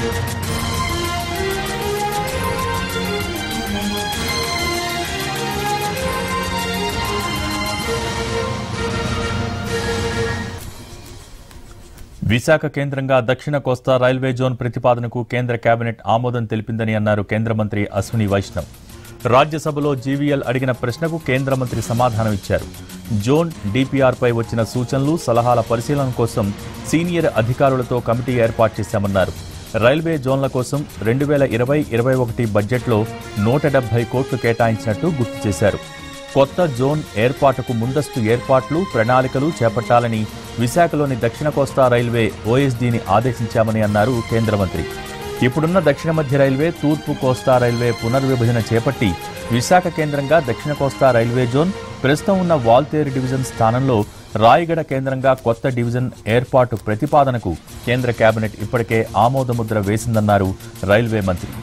విశాఖ కేంద్రంగా దక్షిణ కోస్తా railway zone ప్రతిపాదనకు కేంద్ర కేబినెట్ ఆమోదం తెలిపిందని అన్నారు కేంద్ర మంత్రి అశ్విని వైష్ణవ్ రాజ్యసభలో జీవీఎల్ అడిగిన ప్రశ్నకు కేంద్ర మంత్రి సమాధానం ఇచ్చారు జోన్ డిపిఆర్పై వచ్చిన సూచనలు సలహాల పరిశీలన కోసం సీనియర్ అధికారులతో కమిటీ ఏర్పాటు చేశామన్నారు రైల్వే జోన్ల కోసం రెండు వేల ఇరవై ఇరవై ఒకటి బడ్జెట్లో నూట డెబ్బై కోట్లు కేటాయించినట్టు గుర్తు చేశారు కొత్త జోన్ ఏర్పాటుకు ముందస్తు ఏర్పాట్లు ప్రణాళికలు చేపట్టాలని విశాఖలోని దక్షిణ కోస్తా రైల్వే ఓఎస్డీని ఆదేశించామని అన్నారు కేంద్ర మంత్రి ఇప్పుడున్న దక్షిణ మధ్య రైల్వే తూర్పు కోస్తా రైల్వే పునర్విభజన చేపట్టి విశాఖ కేంద్రంగా దక్షిణ కోస్తా రైల్వే జోన్ ప్రస్తుతం ఉన్న వాల్తేరు డివిజన్ స్థానంలో రాయగడ కేంద్రంగా కొత్త డివిజన్ ఏర్పాటు ప్రతిపాదనకు కేంద్ర కేబినెట్ ఇప్పటికే ఆమోదముద్ర వేసిందన్నారు రైల్వే మంత్రి